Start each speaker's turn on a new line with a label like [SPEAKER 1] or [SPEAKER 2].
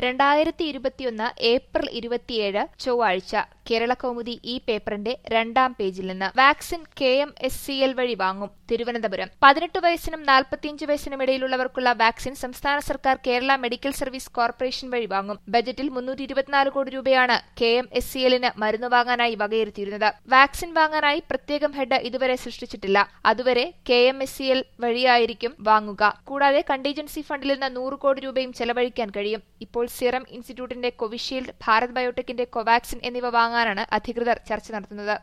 [SPEAKER 1] രണ്ടായിരത്തി ഇരുപത്തിയൊന്ന് ഏപ്രിൽ ഇരുപത്തിയേഴ് ചൊവ്വാഴ്ച കേരള കൗമുദി ഈ പേപ്പറിന്റെ രണ്ടാം പേജിൽ നിന്ന് vaccine K M S C L വഴി വാങ്ങും തിരുവനന്തപുരം പതിനെട്ട് വയസ്സിനും നാൽപ്പത്തിയഞ്ച് വയസ്സിനും ഇടയിലുള്ളവർക്കുള്ള വാക്സിൻ സംസ്ഥാന സർക്കാർ കേരള മെഡിക്കൽ സർവീസ് കോർപ്പറേഷൻ വഴി വാങ്ങും ബജറ്റിൽ മുന്നൂറ്റി ഇരുപത്തിനാല് കോടി രൂപയാണ് കെ എം എസ് സി എല്ലിന് മരുന്ന് വാങ്ങാനായി വകയിരുത്തിയിരുന്നത് വാക്സിൻ വാങ്ങാനായി പ്രത്യേകം ഹെഡ് ഇതുവരെ സൃഷ്ടിച്ചിട്ടില്ല അതുവരെ K M S C L വഴിയായിരിക്കും വാങ്ങുക കൂടാതെ കണ്ടീജൻസി ഫണ്ടിൽ നിന്ന് നൂറ് കോടി രൂപയും ചെലവഴിക്കാൻ കഴിയും ഇപ്പോൾ സിറം ഇൻസ്റ്റിറ്റ്യൂട്ടിന്റെ കോവിഷീൽഡ് ഭാരത് ബയോടെക്കിന്റെ കോവാക്സിൻ എന്നിവ വാങ്ങാനാണ് അധികൃതർ ചർച്ച നടത്തുന്നത്